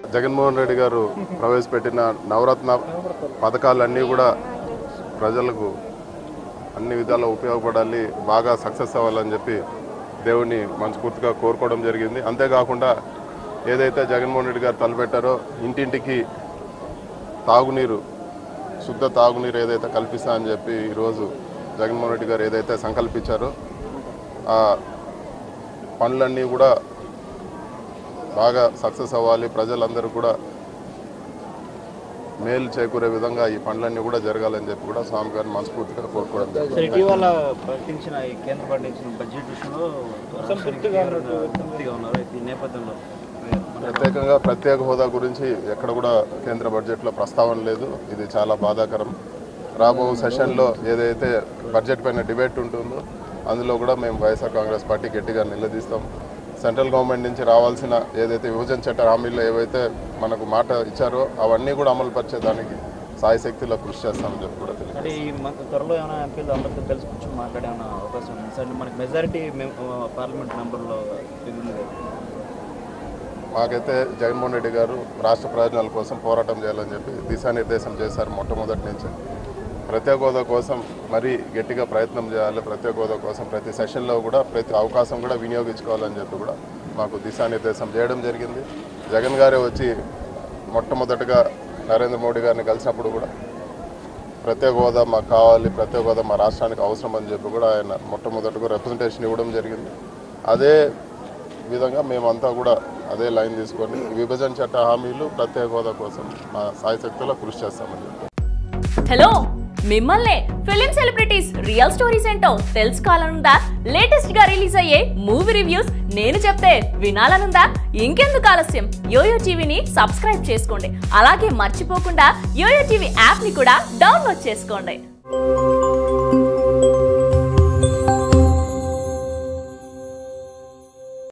జగన్మోహన్ రెడ్డి గారు ప్రవేశపెట్టిన నవరత్న పథకాలన్నీ కూడా ప్రజలకు అన్ని విధాలా ఉపయోగపడాలి బాగా సక్సెస్ అవ్వాలని చెప్పి దేవుణ్ణి మనస్ఫూర్తిగా కోరుకోవడం జరిగింది అంతేకాకుండా ఏదైతే జగన్మోహన్ రెడ్డి గారు తలపెట్టారో ఇంటింటికి తాగునీరు శుద్ధ తాగునీరు ఏదైతే కల్పిస్తా అని చెప్పి ఈరోజు జగన్మోహన్ రెడ్డి గారు ఏదైతే సంకల్పించారో ఆ పనులన్నీ కూడా బాగా సక్సెస్ అవ్వాలి ప్రజలందరూ కూడా మేలు చేకూరే విధంగా ఈ పనులన్నీ కూడా జరగాలని చెప్పి కూడా స్వామి గారిని మనస్ఫూర్తిగా కోరుకోవడం సార్ జరిగింది ఇటీవల ప్రకటించిన ఈ కేంద్ర ప్రకటించిన బడ్జెట్ విషయంలో తృప్తిగా తృప్తిగా ఉన్నారు ఈ నేపథ్యంలో ప్రత్యేకంగా ప్రత్యేక హోదా గురించి ఎక్కడ కూడా కేంద్ర బడ్జెట్లో ప్రస్తావన లేదు ఇది చాలా బాధాకరం రాబో సెషన్లో ఏదైతే బడ్జెట్ పైన డిబేట్ ఉంటుందో అందులో కూడా మేము వైఎస్ఆర్ కాంగ్రెస్ పార్టీ గట్టిగా నిలదీస్తాం సెంట్రల్ గవర్నమెంట్ నుంచి రావాల్సిన ఏదైతే విభజన చట్ట హామీలు ఏవైతే మనకు మాట ఇచ్చారో అవన్నీ కూడా అమలు పరిచేదానికి సాయశక్తిలో కృషి చేస్తామని చెప్పి కూడా తెలియదు అంటే ఈ మన త్వరలో ఏమైనా ఎంపీలు అందరితో కలిసి కూర్చొని మాట్లాడే ఏమైనా అవకాశం ఉంది సార్ మనకి మెజారిటీ పార్లమెంట్ మెంబర్లో ఇది ఉంది కదా. మాకైతే జగన్మోహన్ రెడ్డి గారు రాష్ట్ర ప్రయోజనాల కోసం పోరాటం చేయాలని చెప్పి దిశానిర్దేశం చేశారు మొట్టమొదటి నుంచి ప్రత్యేక హోదా కోసం మరీ గట్టిగా ప్రయత్నం చేయాలి ప్రత్యేక హోదా కోసం ప్రతి సెషన్లో కూడా ప్రతి అవకాశం కూడా వినియోగించుకోవాలని చెప్పి కూడా మాకు దిశానిర్దేశం చేయడం జరిగింది జగన్ గారే వచ్చి మొట్టమొదటిగా నరేంద్ర మోడీ గారిని కలిసినప్పుడు కూడా ప్రత్యేక హోదా మాకు కావాలి ప్రత్యేక హోదా మా రాష్ట్రానికి అవసరం అని చెప్పి కూడా ఆయన మొట్టమొదటిగా రిప్రజెంటేషన్ ఇవ్వడం జరిగింది అదే విధంగా మేమంతా కూడా అదే లైన్ తీసుకొని విభజన చట్ట హామీలు ప్రత్యేక హోదా కోసం మా సాయశక్తిలో కృషి చేస్తామని చెప్పి హలో మిమ్మల్నే ఫిలిం సెలబ్రిటీస్ రియల్ స్టోరీస్ ఏంటో తెలుసుకోవాలనుందా లేటెస్ట్ గా రిలీజ్ అయ్యే మూవీ రివ్యూస్ నేను చెప్తే వినాలనుందా ఇంకెందుకు ఆలస్యం యోయో టీవీని సబ్స్క్రైబ్ చేసుకోండి అలాగే మర్చిపోకుండా యోయో టీవీ యాప్ ని కూడా డౌన్లోడ్ చేసుకోండి